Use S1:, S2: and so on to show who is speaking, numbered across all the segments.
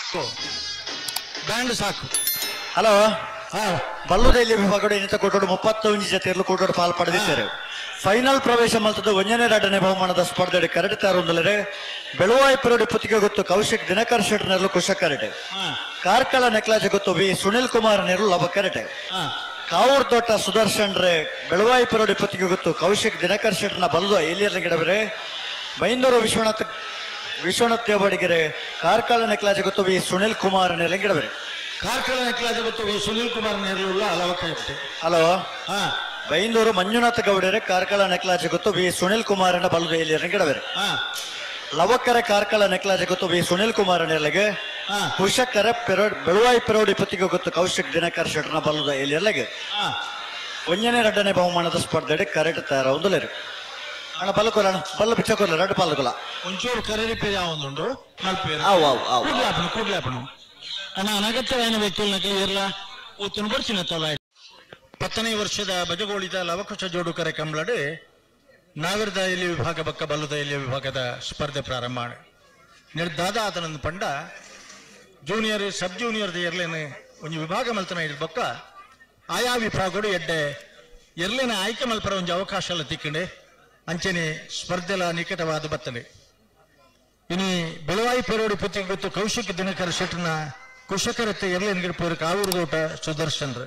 S1: Band ಸಾಕು
S2: hello
S1: ಹಾ
S2: ಬಲ್ಲುದಲ್ಲಿ ವಿಭಾಗಡು ಇನ್ನಿತ ಕೊಟ್ಟೋಡು ಮುಪ್ಪತ್ತೊಂದು ಜೊತೆಯಲ್ಲೂ ಕೊಟ್ಟೋಡು ಪಾಲು ಪಡೆದಿದ್ದಾರೆ ಫೈನಲ್ ಪ್ರವೇಶ ಮಲ್ತದ್ದು ಒಂದನೇ ಎರಡನೇ ಬಹುಮಾನದ ಸ್ಪರ್ಧೆಡೆ ಕರಡಿತಾರೊಂದಲರೆ ಬೆಳುವಾಯಿ ಪೆರಡಿ ಪುತ್ತಿಗೆ ಗೊತ್ತು ಕೌಶಿಕ್ ದಿನಕರ್ ಶೆಟ್ನರ್ಲು ಕುಶ ಕರಟೆ
S1: ಹಾ
S2: ಕಾರ್ಕಳ ನೆಕ್ಲಾಜ ಗೊತ್ತು ವಿ ಸುನಿಲ್ ಕುಮಾರ್ ನೆರು ಲಭ ಕರಟೆ
S1: ಹಾ
S2: ಕಾವೂರ್ ತೋಟ ಸುದರ್ಶನ್ ರೇ ಬೆಳುವಾಯಿ ಪೆರಡಿ ಪುತ್ತಿಗೆ ಗೊತ್ತು ಕೌಶಿಕ್ ದಿನಕರ್ ಶೆಟ್ನ ಬಲ್ದು ಎಲ್ಲಿಯರ್ನ ಗಿಡವರೆ ಬೈಂದೂರು ವಿಶ್ವನಾಥ್ ವಿಶ್ವನಾಥ್ ದೇವಡಿಗೆರೆ ಕಾರ್ಕಳ ನೆಕ್ಲಾಜ ಗೊತ್ತು ವಿ ಸುನಿಲ್ ಕುಮಾರ್ ನೆರ ಗಿಡವರೆ
S1: ಕಾರ್ಕಳ ನೆಕ್ಲಾಜ ಗೊತ್ತು ವಿ ಸುನೀಲ್ ಕುಮಾರ್ ನೆರಳುಳ್ಳ ಅಲವಕಾಯಿತು
S2: ಹಲೋ
S1: ಹಾ
S2: ಬೈಂದೂರು ಮಂಜುನಾಥ ಗೌಡರೆ ಕಾರ್ಕಳ ನೆಕ್ಲಾಜ ಗೊತ್ತು ವಿ ಸುನಿಲ್ ಕುಮಾರನ ಬಲ್ದು ಎಲ್ಲಿಯರ್ನ ಗಿಡವರೆ
S1: ಹಾ
S2: ಲವಕ್ಕರೆ ಕಾರ್ಕಳ ನೆಕ್ಲಾಜ ಗೊತ್ತು ವಿ ಸುನಿಲ್ ಕುಮಾರ್ ನೆರಳಿಗೆ
S1: ಹಾ
S2: ಕುಶಕ್ಕರೆ ಪೆರೋಡ್ ಬೆಳುವಾಯಿ ಪೆರೋಡಿ ಪುತ್ತಿಗೆ ಗೊತ್ತು ಕೌಶಿಕ್ ದಿನಕರ್ ಶೆಟ್ನ ಬಲ್ಲದ ಎಲ್ಲಿಯರ್ಲೆಗೆ
S1: ಹಾ
S2: ಒಂದನೇ ಎರಡನೇ ಬಹುಮಾನದ ಸ್ಪರ್ಧೆಡೆ ಕರೆಕ್ಟ್ ತಯಾರ ಒಂದುಲೇರು ಅಣ್ಣ ಬಲ್ಲಕೊಲ್ಲ ಅಣ್ಣ ಬಲ್ಲ ಬಿಚ್ಚಕೊಲ್ಲ ಎರಡು ಪಾಲ್ಕೊಲ್ಲ
S1: ಒಂಚೂರು ಕರಡಿ ಪೇರು ಯಾವೊಂದುಂಡು ಮಲ್ಪೇರು
S2: ಅವು ಅವು ಅವು
S1: ಕೂಡ್ಲಾಪನು ಕೂಡ್ಲಾಪನು ಅಣ್ಣ ಅನಗತ್ಯವಾದ ವ್ಯಕ್ತಿಗಳನ್ನ ಇರಲ್ಲ ಊತನ ಬರ್ಚಿನ ತಲ ಪತ್ತನೇ ವರ್ಷದ ಬಜಗೋಳಿದ ಲವಕುಶ ಜೋಡು ಕರೆ ಕಂಬಳಡೆ ನಾಗರದ ಎಲ್ಲಿ ವಿಭಾಗ ಬಕ್ಕ ಬಲ್ಲದ ಎಲ್ಲಿ ವಿಭಾಗದ ಸ್ಪರ್ಧೆ ಪ್ರಾರಂಭ ನಿರ್ದಾದ ಆತನೊಂದು ಪಂಡ ಜೂನಿಯರ್ ಸಬ್ ಜೂನಿಯರ್ ಎರ್ಲೇನೆ ಒಂದು ವಿಭಾಗ ಮಲ್ತನ ಇಡ್ ಬಕ್ಕ ಆಯಾ ವಿಭಾಗಗಳು ಎಡ್ಡೆ ಎರ್ಲೇನ ಆಯ್ಕೆ ಮಲ್ಪರ ಒಂದು ಅವಕಾಶ ಎಲ್ಲ ತಿಕ್ಕಂಡೆ ಅಂಚನೆ ಸ್ಪರ್ಧೆಲ ನಿಕಟವಾದ ಬತ್ತನೆ ಇನಿ ಬೆಳವಾಯಿ ಪೆರೋಡಿ ಪುತ್ತಿಗೆ ಗೊತ್ತು ಕೌಶಿಕ ದಿನಕರ ಶೆಟ್ನ ಕುಶಕರತೆ ಎರ್ಲೇನ್ ಗಿಡಪೇರು ಕಾವೂರು ತೋಟ ಸುದರ್ಶನ್ರು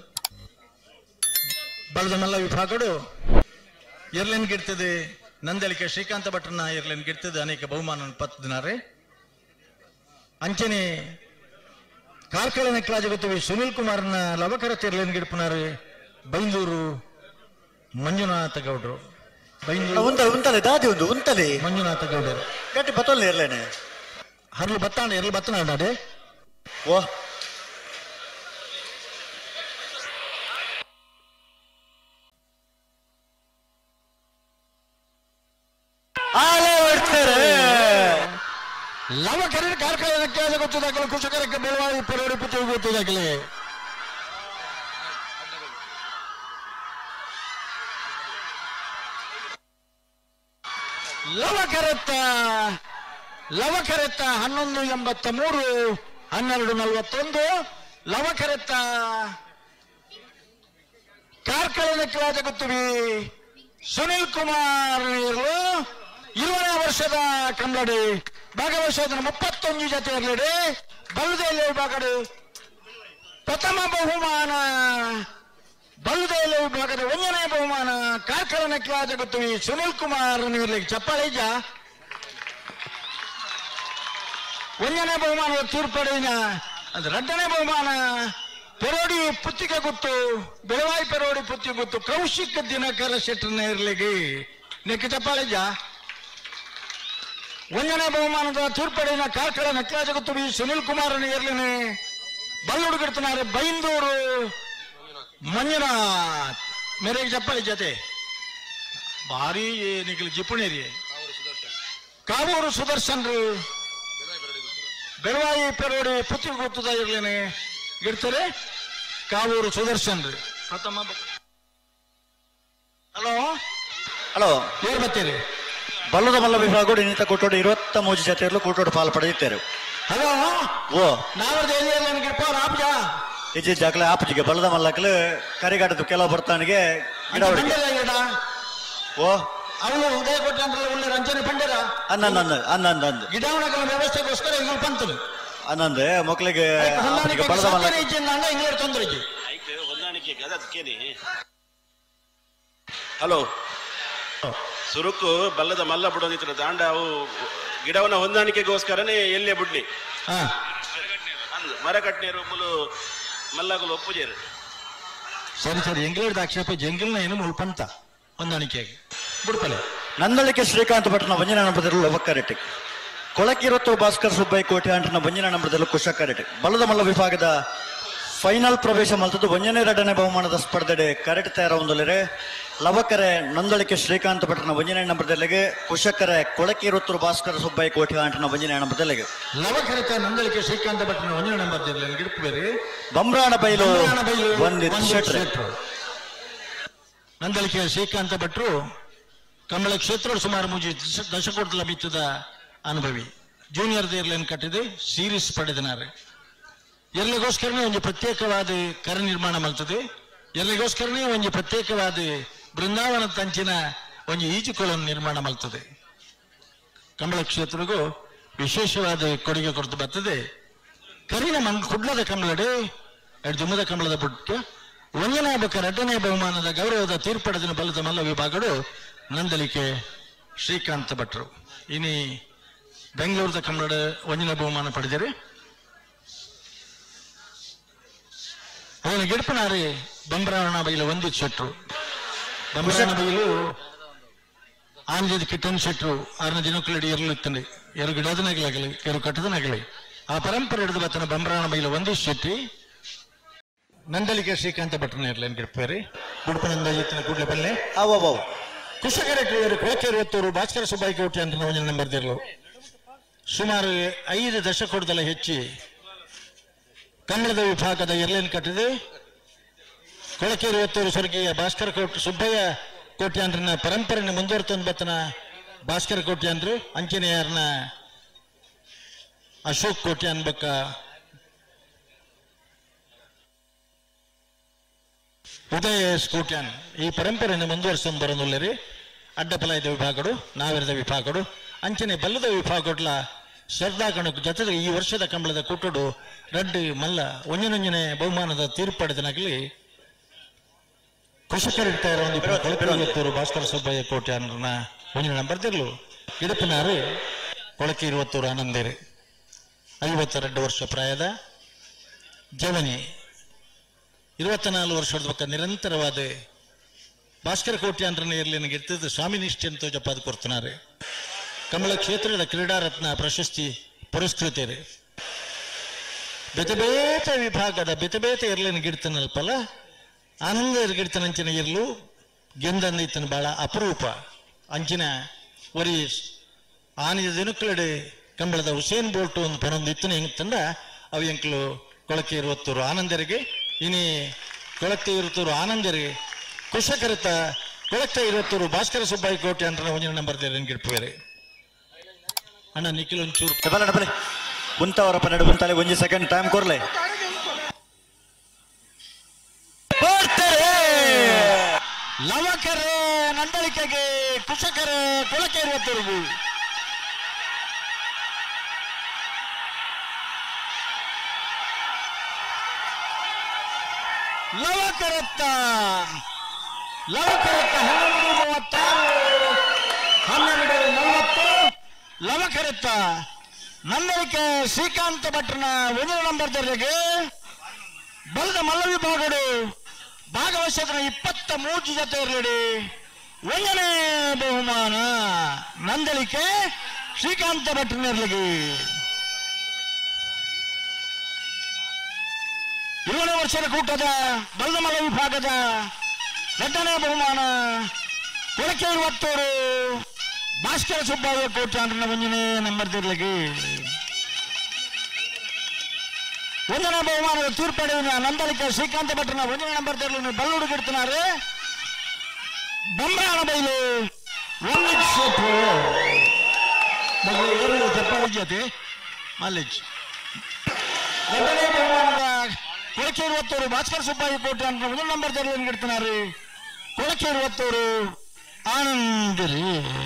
S1: ಬಲದ ಮಲ್ಲ ವಿಭಾಗಗಳು ಎರ್ಲೇನ್ ಗಿಡ್ತದೆ ನಂದಳಿಕೆ ಶ್ರೀಕಾಂತ ಭಟ್ರನ ಎರ್ಲೇನ್ ಗಿಡ್ತದೆ ಅನೇಕ ಬಹುಮಾನ ಪತ್ತಿನಾರೆ ಅಂಚನೆ ಕಾರ್ಕಳ ನೆಕ್ಲಾಜ ಗೊತ್ತವೆ ಸುನಿಲ್ ಕುಮಾರ್ನ ಲವಕರತೆ ಎರ್ಲೇನ್ ಗಿಡ್ಪುನಾರೆ ಬೈಂದೂರು ಮಂಜುನಾಥ ಗೌಡ್ರು ಬೈಂದೂರು
S2: ಉಂತಲೆ ಉಂತಲೆ ದಾದಿ ಒಂದು ಉಂತಲೆ
S1: ಮಂಜುನಾಥ ಗೌಡರು
S2: ಗಟ್ಟಿ ಬತ್ತೊಲ್ಲ ಇರ್ಲೇನೆ
S1: ಹರ್ಲು ಬತ್ತಾಂಡ ಎರ್ಲು ಬತ್ತನಾಡಾಡೆ
S2: ಓ ಆಲೆ ಬಿಡ್ತಾರೆ
S1: ಲವ ಕರೀರ್ ಕಾರ್ಕಳ ನೆಕ್ಲಾಜ ಗೊತ್ತದಾಗಲಿ ಕುಶಕರಕ್ಕೆ ಬೆಳವಾಯಿ ಪೆರೋಡಿ ಪುತ್ತಿಗೆ ಗೊತ್ತದಾಗಲಿ ಲವಕರತ್ತ ಲವಕರತ್ತ ಹನ್ನೊಂದು ಎಂಬತ್ತ ಮೂರು ಹನ್ನೆರಡು ನಲವತ್ತೊಂದು ಲವಕರತ್ತ ಕಾರ್ಕಳ ನೆಕ್ಲಾಜ ಗೊತ್ತುವಿ ಸುನಿಲ್ ಕುಮಾರ್ ಇರ್ಲು ಇರುವನೇ ವರ್ಷದ ಕಂಬಡಿ ಭಾಗವಹಿಸೋದನ್ನ ಮುಪ್ಪತ್ತೊಂದು ಜೊತೆ ಇರಲಿ ಬಲುದೆಯಲ್ಲಿ ಭಾಗಡು ಪ್ರಥಮ ಬಹುಮಾನ ಬಲುದೆಯಲ್ಲಿ ವಿಭಾಗದ ಒಂದನೇ ಬಹುಮಾನ ಕಾರ್ಕಳ ನೆಕ್ಲಾಜ ಗೊತ್ತುವಿ ಸುನಿಲ್ ಕುಮಾರ್ ಇರ್ಲಿಕ್ಕೆ ಚಪ್ಪಾಳೆ ಇಜ್ಜ ಒಂದನೇ ಬಹುಮಾನದ ತೀರ್ಪಡಿನ ಅದು ಎರಡನೇ ಬಹುಮಾನ ಪೆರೋಡಿ ಪುತ್ತಿಗೆ ಗೊತ್ತು ಬೆಳವಾಯಿ ಪೆರೋಡಿ ಪುತ್ತಿಗೆ ಗೊತ್ತು ಕೌಶಿಕ್ ದಿನಕರ ಶೆಟ್ಟರ್ನ ಇರ್ಲಿಗೆ ನೆಕ್ಕ ಚಪ್ಪಾಳಿಜ ಒಂದನೇ ಬಹುಮಾನದ ತೀರ್ಪಡಿನ ಕಾರ್ಕಳ ನಕ್ರಾಜ ಗೊತ್ತು ಬಿ ಸುನಿಲ್ ಕುಮಾರನ ಇರ್ಲಿನೆ ಬಲ್ಲುಡುಗಿಡ್ತಾನೆ ಬೈಂದೂರು ಮಂಜುನಾಥ್ ಮೇರೆಗೆ ಚಪ್ಪಾಳಿ ಜೊತೆ ಭಾರಿ ನಿಖಿಲ್ ಜಿಪುಣೇರಿ ಕಾವೂರು ಸುದರ್ಶನ್ರು ಬೆಳವಾಯಿ ಪೆರೋಡಿ ಪುತ್ತಿಗೆ ಗೊತ್ತದ ಇರ್ಲೇನೆ ಗಿಡ್ತಾರೆ ಕಾವೂರು ಸುದರ್ಶನ್ ರೀ ಪ್ರಥಮ ಹಲೋ
S2: ಹಲೋ
S1: ಏರ್ ಬರ್ತೀರಿ
S2: ಬಲ್ಲದ ಮಲ್ಲ ವಿಭಾಗ ಇನ್ನಿತ ಕೊಟ್ಟೋಡು ಇರುವತ್ತ ಮೂಜು ಜೊತೆಯಲ್ಲೂ ಕೊಟ್ಟೋಡು ಪಾಲು ಪಡೆದಿದ್ದಾರೆ
S1: ಹಲೋ
S2: ಓ
S1: ನಾವೇ ಗಿಡ್ಪ ರಾಬ್ಜ
S2: ಇಜ್ಜಿ ಜಾಗಲ ಆಪಜಿಗೆ ಬಲ್ಲದ ಮಲ್ಲಕ್ಲು ಕರಿಗಾಟದ ಕೆಲವು ಬರ್ತಾನಿಗೆ ಗಿಡ ಹೊಡಿಗೆ
S1: ಪಂಡರ ಗಿಡ
S2: ಓ
S1: ಅವನು ಉದಯ ಕೊಟ್ಟಂತಲ್ಲ ಒಳ್ಳೆ ರಂಜನೆ ಪಂಡರ
S2: ಅನ್ನಂದ್ ಅನ್ನಂದ್ ಅಂದ್
S1: ಗಿಡವನಗಳ ವ್ಯವಸ್ಥೆಗೋಸ್ಕರ ಇಲ್ಲಿ ಪಂತನು
S2: ಅನ್ನಂದ್ ಮಕ್ಕಳಿಗೆ
S1: ಹೊಂದಾಣಿಕೆ
S2: ಬಲ್ಲದ ಮಲ್ಲ
S1: ಸಕ್ಕರೆ ಇಜ್ಜಿಂದ ಅಂಗ ಇಂಗ್ಲೇಡ್ ತೊಂದರೆ ಇಜ್ಜಿ
S3: ಆಯ್ತು ಹೊಂದಾಣಿಕೆ ಅದಕ್ಕೇನೆ ಹಲೋ ಸುರುಕು ಬಲ್ಲದ ಮಲ್ಲ ಬಿಡೋದಿತ್ರ ದಾಂಡ ಅವು ಗಿಡವನ್ನ ಹೊಂದಾಣಿಕೆಗೋಸ್ಕರನೇ ಎಲ್ಲೇ ಬಿಡ್ಲಿ
S1: ಹಾ
S3: ಅಂದ್ ಮರಕಟ್ನೇರು ಮುಲು ಮಲ್ಲಗುಲು ಒಪ್ಪುಜೇರು
S1: ಸರಿ ಸರಿ ಎಂಗ್ಲೇಡ್ ಆಕ್ಷೇಪ ಜಂಗಿಲ್ನ ಏನು ಮುಳ್ಪಂತ ಹೊಂದಾಣಿಕೆಯಾಗಿ ಬಿಡ್ಪಲೆ
S2: ನಂದಳಿಕೆ ಶ್ರೀಕಾಂತ್ ಭಟ್ನ ಬಂಜಿನ ನಂಬರದಲ್ಲಿ ಒಬ್ಬಕ್ಕರೆಟೆ ಕೊಳಕಿರುತ್ತು ಭಾಸ್ಕರ್ ಸುಬ್ಬೈ ಕೋಟೆ ಅಂಟನ ಬಂಜಿನ ನಂಬರದಲ್ಲಿ ಕುಶಕ್ಕರೆಟೆ ಬಲದ ಮಲ್ಲ ವಿಭಾಗದ ಫೈನಲ್ ಪ್ರವೇಶ ಮಲ್ತದ್ದು ಒಂದನೇ ಎರಡನೇ ಬಹುಮಾನದ ಸ್ಪರ್ಧೆಡೆ ಕರೆಟ್ ತಯಾರ ಒಂದೊಲೆರೆ ಲವಕರೆ ನಂದಳಿಕೆ ಶ್ರೀಕಾಂತ್ ಭಟ್ನ ಬಂಜಿನ ನಂಬರದಲ್ಲಿಗೆ ಕುಶಕ್ಕರೆ ಕೊಳಕಿರುತ್ತು ಭಾಸ್ಕರ್ ಸುಬ್ಬೈ ಕೋಟೆ ಅಂಟನ ಬಂಜಿನ ನಂಬರದಲ್ಲಿಗೆ
S1: ಲವಕರಿತ ನಂದಳಿಕೆ ಶ್ರೀಕಾಂತ ಭಟ್ನ ಒಂದಿನ ನಂಬರ್ ಇರಲಿ ಗಿಡಪ್ ಬೇರೆ
S2: ಬಮ್ರಾಣ ಬೈಲು
S1: ಬಂಗಾರನ ಬೈಲು
S2: ಒಂದಿತ್
S1: ಒಂದಿತ್
S2: ಶೆಟ್ರೆ
S1: ಶೆಟ್ರು. ನಂದಳಿಕೆ ಶ್ರೀಕಾಂತ ಭಟ್ರು ಕಮಲ ಕ್ಷೇತ್ರ ಸುಮಾರು ಮುಜಿ ದಶ- ದಶಕೋಟಿ ಲಭಿತದ ಅನುಭವಿ ಜೂನಿಯರ್ ದೇರ್ಲೇನ್ ಕಟ್ಟಿದೆ ಸೀರೀಸ್ ಪಡೆದನಾರೆ ಎಲ್ಲಿಗೋಸ್ಕರನೇ ಒಂದು ಪ್ರತ್ಯೇಕವಾದ ಕರ ನಿರ್ಮಾಣ ಮಾಡ್ತದೆ ಎಲ್ಲಿಗೋಸ್ಕರನೇ ಒಂದು ಪ್ರತ್ಯೇಕವಾದ ಬೃಂದಾವನ ತಂಚಿನ ಒಂದು ಈಜುಕೊಳನ್ನು ನಿರ್ಮಾಣ ಮಾಡ್ತದೆ ಕಂಬಳ ಕ್ಷೇತ್ರಗೂ ವಿಶೇಷವಾದ ಕೊಡುಗೆ ಕೊಡ್ತು ಬರ್ತದೆ ಕರಿನ ಮನ್ ಕುಡ್ಲದ ಕಂಬಳಡೆ ಎರಡು ದುಮ್ಮದ ಕಂಬಳದ ಬುಟ್ಟು ಒಂದನೇ ಎರಡನೇ ಬಹುಮಾನದ ಗೌರವದ ತೀರ್ಪಡೆದಿನ ಬಲದ ಮಲ್ಲ ವಿಭಾಗಗಳು ನಂದಲಿಕೆ ಶ್ರೀಕಾಂತ್ ಭಟ್ರು ಇನಿ ಬೆಂಗಳೂರದ ಕಂಬಳದ ಒಂದನೇ ಬಹುಮಾನ ಪಡೆದಿರಿ ಅವನ ಗಿಡಪನಾರಿ ಬಂಬ್ರಾವಣ ಬೈಲು ಒಂದು ಶೆಟ್ರು ಬಂಬ್ರಾವಣ ಬೈಲು ಆಂಜದ ಕಿಟ್ಟನ್ ಶೆಟ್ರು ಆರನ ದಿನಕ್ಕಲಡಿ ಎರಲಿತ್ತಂಡಿ ಎರಡು ಗಿಡದನಾಗಲಿ ಎರಡು ಕಟ್ಟದನಾಗಲಿ ಆ ಪರಂಪರೆ ಹಿಡಿದು ಬತ್ತನ ಬಂಬ್ರಾವಣ ಬೈಲು ಒಂದು ಶೆಟ್ಟಿ ನಂದಲಿಕೆ ಶ್ರೀಕಾಂತ ಭಟ್ರನ ಇರ್ಲೇನ್ ಗಿಡಪೇರಿ ಗುಡ್ಪನಂದ ಇತ್ತಿನ ಕೂಡ್ಲೆ ಪಲ್ಲೆ
S2: ಅವ ಅವ
S1: ಕುಶಕರೆಟ್ಟಿಯವರು ಕೊಳಕೆ ಇವತ್ತೂರು ಭಾಸ್ಕರ ಸುಬ್ಬಾಯಿ ಕೋಟೆ ಅಂತ ಒಂದು ನಂಬರ್ ದಿರ್ಲು ಸುಮಾರು ಐದು ದಶಕದಲ್ಲ ಹೆಚ್ಚಿ ಕನ್ನಡದ ವಿಭಾಗದ ಎರಲೇನ್ ಕಟ್ಟಿದೆ ಕೊಳಕೆ ಇವತ್ತೂರು ಸ್ವರ್ಗೀಯ ಭಾಸ್ಕರ ಕೋಟೆ ಸುಬ್ಬಯ್ಯ ಕೋಟ್ಯಾಂಡ್ರನ ಪರಂಪರೆನ ಮುಂದುವರ್ತಂದು ಬತ್ತನ ಭಾಸ್ಕರ ಕೋಟ್ಯಾಂಡ್ರು ಅಂಚನೆಯಾರ್ನ ಅಶೋಕ್ ಕೋಟೆ ಅನ್ಬೇಕ ಉದಯ ಸ್ಕೂಟ್ಯಾನ್ ಈ ಪರಂಪರೆಯನ್ನು ಮುಂದುವರಿಸಿಕೊಂಡು ಬರೋದಿಲ್ಲರಿ ಅಡ್ಡಪಲಾಯದ ವಿಭಾಗಗಳು ನಾವೆರದ ವಿಭಾಗಗಳು ಅಂಚನೆ ಬಲ್ಲದ ವಿಭಾಗಗಳ ಶ್ರದ್ಧಾ ಕಣಕ್ ಜೊತೆಗೆ ಈ ವರ್ಷದ ಕಂಬಳದ ಕುಟ್ಟುಡು ರಡ್ಡಿ ಮಲ್ಲ ಒಂಜನೊಂಜನೆ ಬಹುಮಾನದ ತೀರ್ಪಡೆದನಾಗಲಿ ಕೃಷಿಕರಿರ್ತಾರ ಒಂದು ಕೊಳಕೂರು ಭಾಸ್ಕರ ಸುಬ್ಬಯ್ಯ ಕೋಟೆ ಅನ್ನೋನ ಒಂಜಿನ ನಂಬರ್ದಿರ್ಲು ಇಡಪಿನಾರು ಕೊಳಕೆ ಇರುವತ್ತೂರು ಆನಂದೇರಿ ಐವತ್ತೆರಡು ವರ್ಷ ಪ್ರಾಯದ ಜವನಿ ഇരുപത്തിനാല് ವರ್ಷದ ಪಕ್ಕ ನಿರಂತರವಾದ ಭಾಸ್ಕರ ಕೋಟೆ ಅಂದ್ರೆ ಇರಲಿ ನನಗೆ ಇರ್ತದೆ ಸ್ವಾಮಿ ನಿಷ್ಠೆ ಅಂತ ಜಪಾದ ಕೊಡ್ತಾರೆ ಕಮಲ ಕ್ಷೇತ್ರದ ಕ್ರೀಡಾರತ್ನ ಪ್ರಶಸ್ತಿ ಪುರಸ್ಕೃತರು ಬೆತಬೇತ ವಿಭಾಗದ ಬೆತಬೇತ ಇರ್ಲಿನ ಗಿಡ್ತನಲ್ಪಲ್ಲ ಆನಂದ ಗಿಡ್ತನ ಅಂಚಿನ ಇರ್ಲು ಗೆಂದಂದ ಇತ್ತನ ಬಹಳ ಅಪರೂಪ ಅಂಚಿನ ಒರಿ ಆನಿದ ದಿನಕ್ಕಳಡೆ ಕಂಬಳದ ಹುಸೇನ್ ಬೋಲ್ಟ್ ಒಂದು ಪರೊಂದು ಇತ್ತನ ಹೆಂಗ್ ತಂದ ಅವು ಎಂಕ್ಲು ಕೊಳಕೆ ಇರುವತ್ತೂರು ಆನಂದರಿಗೆ ಇನಿ ಕೊಳಕೆ ಇರುತ್ತೂರು ಆನಂದರಿಗೆ ಕುಶಕರಿತ ಕೊಳಕೆ ಇರುವತ್ತೂರು ಭಾಸ್ಕರ ಸುಬ್ಬಾಯಿ ಕೋಟೆ ಅಂತ ಒಂಜಿನ ನಂಬರ್ ಗಿಡ್ಪೇರೆ ಅಣ್ಣ ನಿಖಿಲ್ ಒಂಚೂರು
S2: ಡಬಲ್ ಡಬಲ್ ಉಂತವರ ಪನ್ನೆರಡು ಉಂತಾಲೆ ಒಂಜಿ ಸೆಕೆಂಡ್ ಟೈಮ್ ಕೊರ್ಲೆ
S1: ಲವಕರೇ ನಂದಳಿಕೆಗೆ ಕುಶಕರೇ ಕೊಳಕೆ ಇರುವತ್ತೂರಿಗೂ ಲವಕರತ್ತ ಲವಕರತ್ತ ಹನ್ನೊಂದು ಮೂವತ್ತಾರು ಹನ್ನೆರಡು ನಲವತ್ತು ಲವಕರತ್ತ ನಂದಳಿಕೆ ಶ್ರೀಕಾಂತ ಭಟ್ರನ ಒಂದು ನಂಬರ್ ದರ್ಜೆಗೆ ಬಲದ ಮಲ್ಲ ವಿಭಾಗಗಳು ಭಾಗವಹಿಸಿದ ಇಪ್ಪತ್ತ ಮೂರು ಜೊತೆ ಇರಲಿ ಒಂದನೇ ಬಹುಮಾನ ನಂದಳಿಕೆ ಶ್ರೀಕಾಂತ ಭಟ್ರನಿರ್ಲಿಗೆ ಏಳನೇ ವರ್ಷದ ಕೂಟದ ಬಲದ ಮಲ್ಲ ವಿಭಾಗದ ಎರಡನೇ ಬಹುಮಾನ ಕೊಳಕೆ ಇವತ್ತೂರು ಭಾಸ್ಕರ ಸುಬ್ಬಯ್ಯ ಕೋಟೆ ಅಂದ್ರೆ ಒಂದನೇ ನಂಬರ್ ದಿರ್ಲಿಗೆ ಒಂದನೇ ಬಹುಮಾನದ ತೀರ್ಪಡೆಯ ನಂದಲಿಕೆ ಶ್ರೀಕಾಂತ ಭಟ್ರನ ಒಂದನೇ ನಂಬರ್ ತೆರಳು ಬಲ್ಲುಡು ಗಿಡ್ತಿನಾರೆ ಬಂಬ್ರಾಣ ಬೈಲು ಒಂದು ಸೋಪು ಎರಡು ಚಪ್ಪಾಳಿ ಜೊತೆ ಮಾಲೇಜ್ ಎರಡನೇ ಬಹುಮಾನದ ಕೊಳಕೆ ಇರುವತ್ತೂರು ಭಾಸ್ಕರ್ ಸುಬ್ಬಾಯಿ ಕೋಟೆ ಅಂತ ಒಂದು ನಂಬರ್ ತೆರಳು ಗಿಡ್ತಿನಾರೆ ಕೊಳಕೆ ಇರುವತ್ತೂರು ಆನಂದರಿ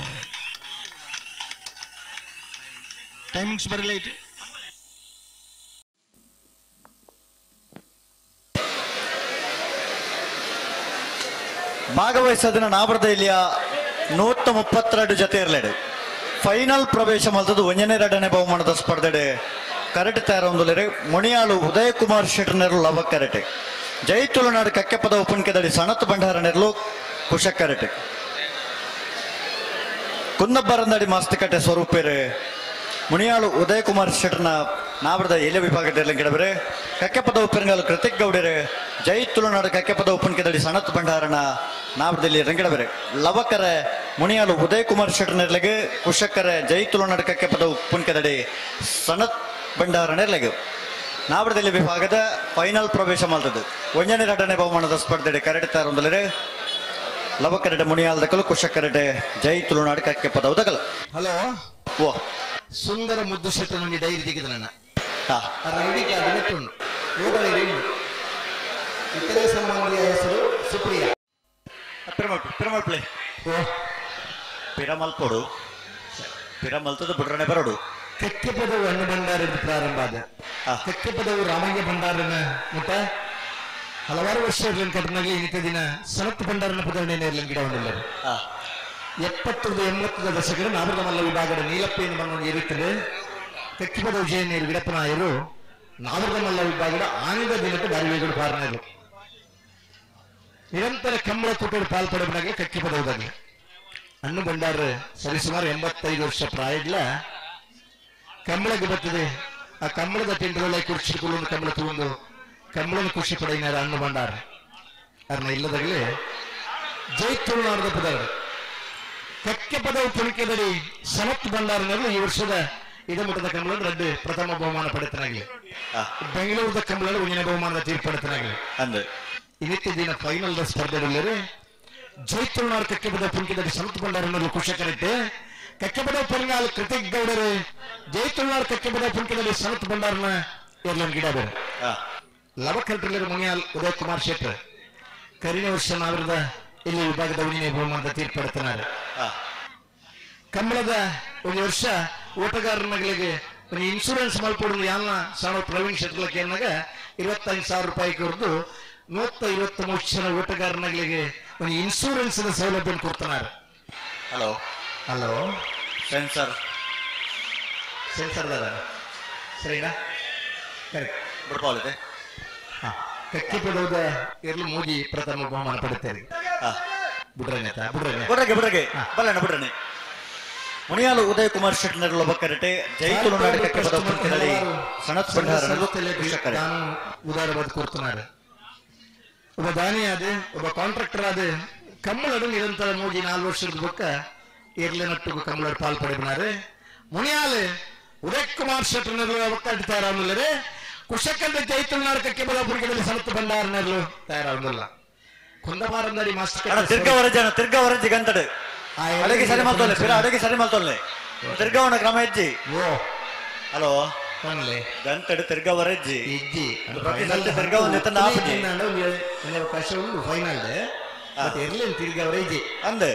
S1: ಟೈಮಿಂಗ್ಸ್ ಬರಲಿ ಐತಿ
S2: ಭಾಗವಹಿಸೋದನ್ನ ನಾವರದ ಇಲ್ಲಿಯ ನೂತ ಮುಪ್ಪತ್ತೆರಡು ಜೊತೆ ಇರಲೇಡು ಫೈನಲ್ ಪ್ರವೇಶ ಮಲ್ತದ್ದು ಒಂದನೇ ಎರಡನೇ ಬಹುಮಾನದ ಸ್ಪರ್ಧೆಡೆ ಕರಟೆ ತಯಾರೊಂದುಲೆರೆ ಮುಣಿಯಾಳು ಉದಯ ಕುಮಾರ್ ಶೆಟ್ಟರ್ನೆರು ಲವ ಕರಟೆ ಜೈ ತುಳುನಾಡು ಕಕ್ಕೆಪದ ಉಪನ್ಕೆದಡಿ ಸಣತ್ ಭಂಡಾರ ನೆರಲು ಕುಶ ಕರಟೆ ಕುಂದಬ್ಬರಂದಡಿ ಮಾಸ್ತಕಟ್ಟೆ ಸ್ವರೂಪೇರೆ ಮುಣಿಯಾಳು ಉದಯ ಕುಮಾರ್ ಶೆಟ್ಟರ್ನ ನಾವರದ ಎಲೆ ವಿಭಾಗದಲ್ಲಿ ಗಿಡಬರೆ ಕಕ್ಕೆಪದ ಉಪ್ಪಿನಗಾಲು ಕೃತಿಕ್ ಗೌಡರೆ ಜೈ ತುಳುನಾಡು ಕಕ್ಕೆಪದ ಉಪ್ಪನ್ಕೆದಡಿ ಸಣತ್ ಭಂಡಾರನ ನಾವರದಲ್ಲಿ ರಂಗಿಡಬರೆ ಲವಕರ ಮುಣಿಯಾಳು ಉದಯ ಕುಮಾರ್ ಶೆಟ್ಟರ್ನೆರ್ಲೆಗೆ ಕುಶಕ್ಕರ ಜೈ ತುಳುನಾಡು ಕಕ್ಕೆಪದ ಉಪ್ಪನ್ಕೆದಡಿ ಸಣತ್ ಭಂಡಾರ ನೆರ್ಲೆಗೆ ನಾವರದಲ್ಲಿ ವಿಭಾಗದ ಫೈನಲ್ ಪ್ರವೇಶ ಮಾಡ್ತದ್ದು ಒಂದನೇ ಎರಡನೇ ಬಹುಮಾನದ ಸ್ಪರ್ಧೆ ಕರಡಿತಾರ ಒಂದಲರೆ ಲವಕರಡೆ ಮುಣಿಯಾಲ್ದಕಲು ಕುಶಕ್ಕರಡೆ ಜೈ ತುಳುನಾಡು ಕಕ್ಕೆಪದ ಉದಕಲು
S4: ಹಲೋ
S2: ಓ
S4: ಸುಂದರ ಮುದ್ದು ಶೆಟ್ಟು ನನಗೆ ಡೈರಿ ತೆಗೆದ ನನ್ನ
S2: ಹಾ
S4: ಅದರ ಐಡಿ ಕಾರ್ಡ್ ನೆಟ್ಟುಂಡು ಓದಲಿರಿ ಇತರೆ ಸಂಬಂಧಿಯ ಹೆಸರು ಸುಪ್ರಿಯ
S2: ಪಿರಮಲ್ ಪಿರಮಲ್ ಪ್ಲೇ
S4: ಓ
S2: ಪಿರಮಲ್ ಕೊಡು ಪಿರಮಲ್ತದ ಬಿಡ್ರನೆ ಬರೋಡು
S4: ಕಕ್ಕೆ ಪದವು ಹಣ್ಣು ಭಂಡಾರದ ಪ್ರಾರಂಭ ಆದ
S2: ಹಾ.
S4: ಕಕ್ಕೆ ಪದವು ರಾಮಯ್ಯ ಭಂಡಾರನ ಮುಟ ಹಲವಾರು ವರ್ಷಗಳ ಕಟ್ಟಿನಾಗಲಿ ಇನ್ನಿತ ದಿನ ಸನತ್ ಭಂಡಾರನ ಪದವನ್ನೇ ನೇರ್ಲನ್ ಗಿಡ ಹೊಂದಿಲ್ಲರು
S2: ಆ,
S4: ಎಪ್ಪತ್ತೊಂದು ಎಂಬತ್ತದ ದಶಕದ ನಾಗರದ ಮಲ್ಲ ವಿಭಾಗದ ನೀಲಪ್ಪೆಯನ್ನು ಬಂದು ಏರುತ್ತದೆ ಕಕ್ಕಿಪದ ವಿಜಯನೇರು ಗಿಡಪ್ಪನಾಯರು ನಾಗರದ ಮಲ್ಲ ವಿಭಾಗದ ಆನಂದ ದಿನಕ್ಕೆ ಬಾರಿವೆಗಳು ಪಾರನರು ನಿರಂತರ ಕಂಬಳ ಕೂಟೋಡು ಪಾಲ್ಪಡೋದಾಗೆ ಕಕ್ಕಿಪದ ಹೋದಾಗೆ ಹಣ್ಣು ಭಂಡಾರ ಸರಿಸುಮಾರು ಎಂಬತ್ತೈದು ವರ್ಷ ಪ್ರಾಯಗ್ಲ ಕಂಬಳಕ್ಕೆ ಬರ್ತದೆ ಆ ಕಂಬಳದ ತಿಂಡರೊಳಗೆ ಕುರ್ಚಿಟ್ಕೊಂಡು ಕಂಬಳ ತಗೊಂಡು ಕಂಬಳನ ಖುಷಿ ಪಡೆಯಿನಾರ ಹಣ್ಣು ಭಂಡಾರ ಅದನ್ನ ಇಲ್ಲದಾಗಲೇ ಜೈತುರುನಾರದ ಪದಗಳು ಕಕ್ಕೆ ಪದವು ಪುಣಿಕೆದಡಿ ಸನತ್ ಭಂಡಾರನವರು ಈ ವರ್ಷದ ಇಡಮಠದ ಕಂಬಳ ರಡ್ಡು ಪ್ರಥಮ ಬಹುಮಾನ ಪಡೆತನಾಗಲಿ
S2: ಆ,
S4: ಬೆಂಗಳೂರದ ಕಂಬಳ ಉಳಿನ ಬಹುಮಾನದ ತೀರ್ಪಡೆತನಾಗಲಿ
S2: ಅಂದು
S4: ಇನ್ನಿತ್ತ ದಿನ ಫೈನಲ್ ಸ್ಪರ್ಧೆಯಲ್ಲಿ ಜೈತುರುನಾಡ್ ಕಕ್ಕೆ ಪದ ಪುಣಿಕೆದಡಿ ಸನತ್ ಭಂಡಾರನವರು ಕುಶಕರಿಟ್ಟು ಕಕ್ಕೆ ಪದ ಪೊಂಗಾಲ್ ಕೃತಿಕ್ ಗೌಡರು ಜೈತುರುನಾಡ್ ಕಕ್ಕೆ ಪದ ಪುಣಿಕೆದಡಿ ಸನತ್ ಭಂಡಾರನ ಎಲ್ಲ ಗಿಡ ಬೇರೆ
S2: ಆ,
S4: ಲವಕಲ್ಟ್ರಲ್ಲರು ಮುನಿಯಾಲ್ ಉದಯ್ ಕುಮಾರ್ ಶೆಟ್ಟರ್ ಕರಿನ ವರ್ಷ ನಾವಿರದ ಇಲ್ಲಿ ವಿಭಾಗದ ಉಳಿನ ಬಹುಮಾನದ ತೀರ್ಪಡೆತನಾರೆ
S2: ಆ,
S4: ಕಂಬಳದ ಒಂದು ವರ್ಷ ಓಟಗಾರನಿಗೆ ಒಂದು ಇನ್ಶೂರೆನ್ಸ್ ಮಲ್ಪೊಡು ಯಾಲ್ನ ಸಣ್ಣ ಪ್ರವೀಣ್ ಶೆಟ್ಲಕ್ಕೆ ಏನಾಗ ಇರುವತ್ತೈದು ಸಾವಿರ ರೂಪಾಯಿ ಕೊಡ್ದು ನೂತ್ತ ಐವತ್ತ ಮೂರು ಜನ ಓಟಗಾರನಿಗೆ ಒಂದು ಇನ್ಶೂರೆನ್ಸ್ ಸೌಲಭ್ಯ ಕೊಡ್ತಾನಾರೆ
S2: ಹಲೋ
S4: ಹಲೋ
S2: ಸೆನ್ಸರ್
S4: ಸೆನ್ಸರ್ ಸರಿನಾ ಕರೆಕ್ಟ್
S2: ಬಿಡ್ಪಾಲಿದೆ
S4: ಹಾ ಕಕ್ಕಿ ಪಡೆದ ಇರಲು ಮೂಗಿ ಪ್ರಥಮ ಬಹುಮಾನ ಪಡುತ್ತಾರೆ
S2: ಆ,
S4: ಬಿಡ್ರನೇತ ಬಿಡ್ರನೆ
S2: ಬಿಡ್ರಗೆ ಬಿಡ್ರಗೆ ಬಲ್ಲಣ್ಣ ಬಿಡ್ರನೆ ಮುನಿಯಾಲು ಉದಯ್ ಕುಮಾರ್ ಶೆಟ್ನರ್ ಒಬ್ಬಕ್ಕರಟೆ ಜೈತುಲು ನಾಡು ಕಕ್ಕೆ ಪದ ಪುಣಿಕೆದಡಿ ಸನತ್ ಭಂಡಾರನರು ಕುಶಕರೆ
S4: ನಾನು ಉದಾರವಾದ ಕೊಡ್తున్నాడు ಒಬ್ಬ ದಾನಿ ಆದ ಒಬ್ಬ ಕಾಂಟ್ರಾಕ್ಟರ್ ಆದ ಕಮ್ಮಳಡು ನಿರಂತರ ಮೂಗಿ ನಾಲ್ಕು ವರ್ಷದ ಬೊಕ್ಕ ಇರ್ಲೆ ನಟ್ಟು ಕಮ್ಮಳ ಪಾಲ್ಪಡಿನಾರು ಮುನಿಯಾಲು ಉದಯ್ ಕುಮಾರ್ ಶೆಟ್ಟರ್ನರು ಒಕ್ಕಟ್ಟು ತಯಾರಾಗಲಿಲ್ಲರೆ ಕುಶಕಂದ ಜೈತುಲ್ನಾಡು ಕಕ್ಕೆ ಪದ ಪುಣಿಕೆದಲ್ಲಿ ಸನತ್ ಭಂಡಾರನರು ತಯಾರಾಗಲಿಲ್ಲ ಕುಂದಮಾರಂದಡಿ
S2: ಅಣ್ಣ
S4: ಮಾಸ್ಟರ್
S2: ತಿರ್ಗ ವರಜಿ ಅಣ್ಣ ತಿರ್ಗ ವರಜಿ ಗಂತಡು ಅಡಗಿ ಸರಿ ಮಲ್ತೊಲ್ಲೆ ಪಿರ ಅಡಗಿ ಸರಿ ಮಲ್ತೊಲ್ಲೆ ತಿರ್ಗವಣ ಕ್ರಮ ಹೆಜ್ಜಿ
S4: ಓ
S2: ಹಲೋ
S4: ಕೊನ್ಲೆ
S2: ಗಂತಡು ತಿರ್ಗ ವರಜ್ಜಿ
S4: ಇಜ್ಜಿ
S2: ಪ್ರತಿ ಸಲ ತಿರ್ಗಾ ಒಂದು ಎತ್ತನ ಆಪುಜಿ.
S4: ಒಂದು ಅವಕಾಶ ಉಂಟು ಫೈನಲ್ ಬಟ್ ಇರ್ಲಿ ತಿರ್ಗಿ ಅವರ ಇಜ್ಜಿ
S2: ಅಂದೆ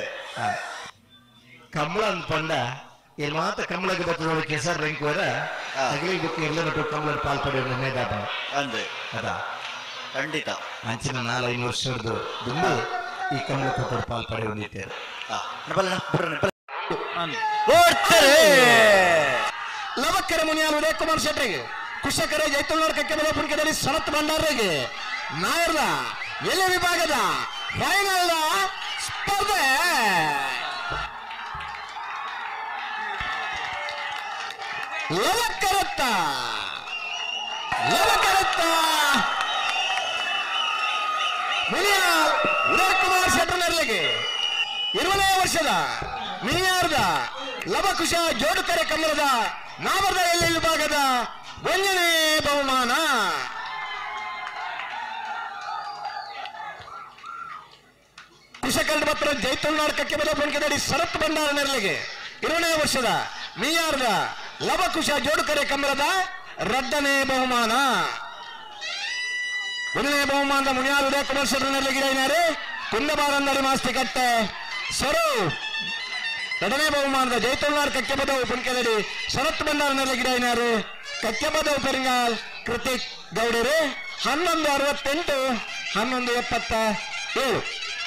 S4: ಕಂಬಳ ಅಂತ ಪಂಡ ಏನ್ ಮಾತ್ರ ಕಂಬಳಕ್ಕೆ ಬರ್ತದ ಕೆಸರ್ ರಂಕ್ ವರ
S2: ಹಾ.
S4: ಅಗಲಿ ಬುಕ್ ಎಲ್ಲ ನಟ್ಟು ಕಂಬಳ ಪಾಲ್ಪಡೆಯುವ ಮೇದಾಟ
S2: ಅಂದೆ
S4: ಅದಾ
S2: ಖಂಡಿತ
S4: ಅಂಚಿನ ನಾಲ್ಕೈದು ವರ್ಷದ್ದು ದುಂಬು ಈ ಕಂಬಳ ಕೂಟರು ಪಾಲ್ಪಡೆಯುವ ನಿಂತಿದ್ದಾರೆ
S2: ಆ, ಬಲ್ಲಣ್ಣ ಬಿಡ್ರನೆ ಓಡ್ತಾರೆ
S4: ಲವಕ್ಕರ ಮುನಿಯಾಲ್ ಉದಯ ಕುಮಾರ್ ಶೆಟ್ಟರಿಗೆ ಕುಶಕರ ಜೈತುಲ್ನವರ ಕಕ್ಕೆಬಲ ಪುಣಿಕೆದಲ್ಲಿ ಸನತ್ ಭಂಡಾರಿಗೆ ನಾಯರ್ದ ಎಲೆ ವಿಭಾಗದ ಫೈನಲ್ ಸ್ಪರ್ಧೆ ಲವಕ್ಕರತ್ತ ಲವಕ್ಕರತ್ತ ಮುನಿಯಾಲ್ ಉದಯ ಕುಮಾರ್ ಶೆಟ್ಟರ್ನರ್ಲಿಗೆ ಇರುವನೇ ವರ್ಷದ ಮಿನಿಯಾರ್ದ ಲವಕುಶ ಜೋಡುಕರೆ ಕಮಲದ ನಾವರ್ದ ಎಲ್ಲಿ ವಿಭಾಗದ ಒಂದನೇ ಬಹುಮಾನ ಕುಶಕಲ್ಡ ಮಾತ್ರ ಜೈತುಲ್ನಾಡ್ ಕಕ್ಕೆ ಬದ ಪುಣಿಕೆದಡಿ ಸರತ್ ಭಂಡಾರ ನೆರಳಿಗೆ ಇರುವನೇ ವರ್ಷದ ಮಿಯಾರ್ದ ಲವಕುಶ ಜೋಡುಕರೆ ಕಮಲದ ರಡ್ಡನೇ ಬಹುಮಾನ ಒಂದನೇ ಬಹುಮಾನದ ಮುನಿಯಾರ್ ಉದಯ ಕುಮಾರ್ ಶೆಟ್ಟರ್ನಲ್ಲಿ ಗಿಡನಾರೆ ಕುಂದಬಾರಂದಡಿ ಮಾಸ್ತಿ ಕಟ್ಟೆ ಸರು ಎರಡನೇ ಬಹುಮಾನದ ಜೈತುಲ್ನಾರ್ ಕಕ್ಕೆಬದವು ಪುಣಿಕೆದಡಿ ಶರತ್ ಭಂಡಾರನಲ್ಲಿ ಗಿಡನಾರು ಕಕ್ಕೆಬದವು ಪೆರಿಂಗಾಲ್ ಕೃತಿಕ್ ಗೌಡರು ಹನ್ನೊಂದು ಅರವತ್ತೆಂಟು ಹನ್ನೊಂದು ಎಪ್ಪತ್ತ ಏಳು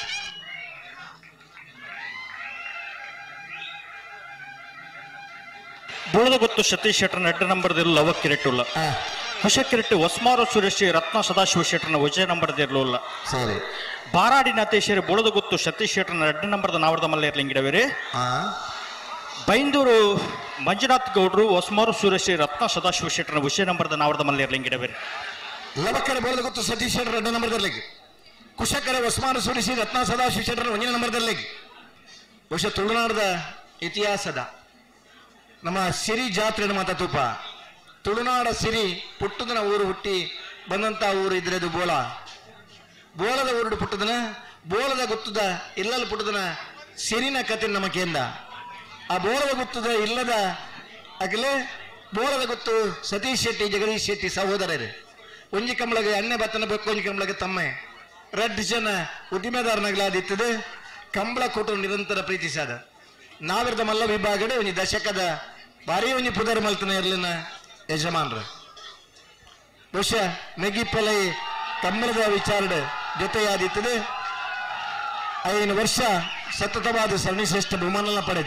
S5: ಬುಳದಗೊತ್ತು ಸತೀಶ್ ಶೆಟ್ಟರ್ನ ಎಡ್ಡ ನಂಬರ್ದಿರಲು ಲವ ಕಿರೀಟುಲ್ಲ
S4: ಆ,
S5: ಹೊಸ ಕಿರೀಟು ಹೊಸ್ಮಾರು ಸುರೇಶ್ ರತ್ನ ಸದಾಶಿವ ಶೆಟ್ಟರ್ನ ವಿಜಯ ನಂಬರ್ದಿರಲಿಲ್ಲ
S4: ಸರಿ
S5: ಬಾರಾಡಿ ನಾತೇಶ್ವರಿ ಬುಳದಗೊತ್ತು ಸತೀಶ್ ಶೆಟ್ಟರ್ನ ಎಡ್ಡ ನಂಬರ್ದ ನಾವರ್ದ ಮಲ್ಲ ಇರ್ಲಿಂಗಿಡವೇರಿ
S4: ಆ,
S5: ಬೈಂದೂರು ಮಂಜುನಾಥ್ ಗೌಡ್ರು ಹೊಸ್ಮಾರು ಸುರೇಶ್ ರತ್ನ ಸದಾಶಿವ ಶೆಟ್ಟರ್ನ ವಿಷಯ ನಂಬರ್ದ ನಾವರ್ದ ಮಲ್ಲ ಇರ್ಲಿಂಗಿಡವೇರಿ
S4: ಲವಕ್ಕರ ಬೋಳದ ಗೊತ್ತು ಸತೀಶ್ ಶೆಟ್ಟರ್ ಎರಡನೇ ನಂಬರ್ದಲ್ಲಿ ಕುಶಕರ ಒಸ್ಮಾನ ಸುರಿಸಿ ರತ್ನ ಸದಾಶಿವ ಶೆಟ್ಟರ್ ಒಂದನೇ ನಂಬರ್ದಲ್ಲಿ ಬಹುಶಃ ತುಳುನಾಡದ ಇತಿಹಾಸದ ನಮ್ಮ ಸಿರಿ ಜಾತ್ರೆ ಮಾತಾತೂಪ ತುಳುನಾಡ ಸಿರಿ ಪುಟ್ಟದನ ಊರು ಹುಟ್ಟಿ ಬಂದಂತ ಊರು ಇದ್ರೆ ಅದು ಬೋಳ ಬೋಳದ ಊರು ಪುಟ್ಟದನ ಬೋಳದ ಗುತ್ತದ ಇಲ್ಲಲ್ಲಿ ಪುಟ್ಟದನ ಸಿರಿನ ಕತೆ ನಮ್ಮ ಕೇಂದ್ರ ಆ ಬೋಳದ ಗುತ್ತದ ಇಲ್ಲದ ಆಗಲೇ ಬೋಳದ ಗುತ್ತು ಸತೀಶ್ ಶೆಟ್ಟಿ ಜಗದೀಶ್ ಶೆಟ್ಟಿ ಸಹೋದರರು ಒಂಜಿ ಕಂಬಳಗೆ ಎಣ್ಣೆ ಬತ್ತನ ಬೇಕು ಒಂಜಿ ಕಂಬಳಗೆ ತಮ್ಮೆ ರೆಡ್ ಜನ ಉದ್ದಿಮೆದಾರನಾಗ್ಲಾದಿತ್ತದು ಕಂಬಳ ಕೂಟ ನಿರಂತರ ಪ್ರೀತಿಸಾದ ನಾವಿರದ ಮಲ್ಲ ವಿಭಾಗಡೆ ಒಂಜಿ ದಶಕದ ಭಾರಿ ಒಂಜಿ ಪುದರ್ ಮಲ್ತನ ಇರ್ಲಿನ ಯಜಮಾನ್ರು ಬಹುಶಃ ಮೆಗಿಪ್ಪಲೈ ಕಂಬಳದ ವಿಚಾರದ ಜೊತೆಯಾದಿತ್ತದು ಐದು ವರ್ಷ ಸತತವಾದ ಸರಣಿ ಶ್ರೇಷ್ಠ ಬಹುಮಾನ ಪಡೆದ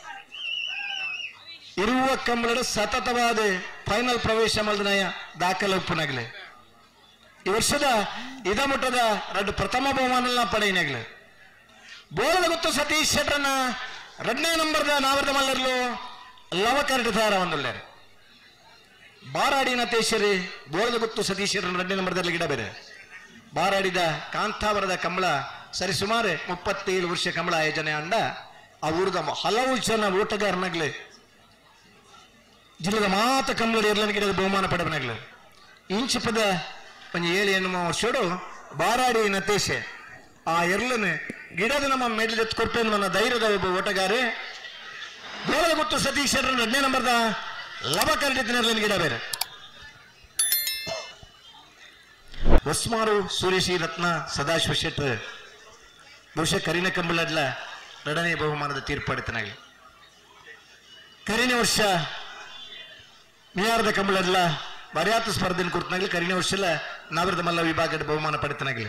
S4: ಇರುವ ಕಂಬಳದ ಸತತವಾದ ಫೈನಲ್ ಪ್ರವೇಶ ಮಲ್ದನಯ ದಾಖಲೆ ಉಪ್ಪುನಗ್ಲೆ ಈ ವರ್ಷದ ಇದ ಮುಟ್ಟದ ಎರಡು ಪ್ರಥಮ ಬಹುಮಾನ ಪಡೆಯಿನಗ್ಲೆ ಬೋಳದ ಗೊತ್ತು ಸತೀಶ್ ಶೆಟ್ರನ್ನ ಎರಡನೇ ನಂಬರ್ದ ನಾವರದ ಮಲ್ಲರ್ಲು ಲವ ಕರಡು ತಾರ ಒಂದೊಳ್ಳೆ ಬಾರಾಡಿನ ತೇಶರಿ ಬೋಳದ ಗೊತ್ತು ಸತೀಶ್ ಶೆಟ್ರನ್ನ ಎರಡನೇ ನಂಬರ್ದಲ್ಲಿ ಗಿಡ ಬೇರೆ ಬಾರಾಡಿದ ಕಾಂತಾವರದ ಕಂಬಳ ಸರಿಸುಮಾರು ಮುಪ್ಪತ್ತೇಳು ವರ್ಷ ಕಂಬಳ ಆಯೋಜನೆ ಅಂಡ ಆ ಊರದ ಹಲವು ಜನ ಓಟಗಾರನಾಗ್ಲಿ ಜಿಲ್ಲೆದ ಮಾತ ಕಂಬಳ ಇರ್ಲನ ಗಿಡದ ಬಹುಮಾನ ಪಡೆವನಾಗ್ಲಿ ಇಂಚು ಪದ ಒಂಜಿ ಏಳು ಎನ್ನುವ ವರ್ಷೋಡು ಬಾರಾಡಿ ನತೇಶೆ ಆ ಎರ್ಲನ್ ಗಿಡದ ನಮ್ಮ ಮೆಡಲ್ ಎತ್ತು ಕೊಟ್ಟೆ ನನ್ನ ಧೈರ್ಯದ ಒಬ್ಬ ಓಟಗಾರೆ ಗೋಳದ ಗೊತ್ತು ಸತೀಶ್ ಎರಡನೇ ನಂಬರ್ದ ಲವ ಕರಡಿತಿನ ಗಿಡ ಬೇರೆ ಹೊಸ್ಮಾರು ಸೂರ್ಯಶ್ರೀ ರತ್ನ ಸದಾಶಿವ ಶೆಟ್ಟರ್ ಬಹುಶಃ ಕರಿನ ಕಂಬಳಡ್ಲ ಎರಡನೇ ಬಹುಮಾನದ ತೀರ್ಪಡಿತನಾಗಲಿ ಕರಿನ ವರ್ಷ ಮಿಯಾರದ ಕಂಬಳಡ್ಲ ಬರ್ಯಾತ ಸ್ಪರ್ಧೆನ ಕುರಿತನಾಗಲಿ ಕರಿನ ವರ್ಷಲ ನಾವರದ ಮಲ್ಲ ವಿಭಾಗದ ಬಹುಮಾನ ಪಡಿತನಾಗಲಿ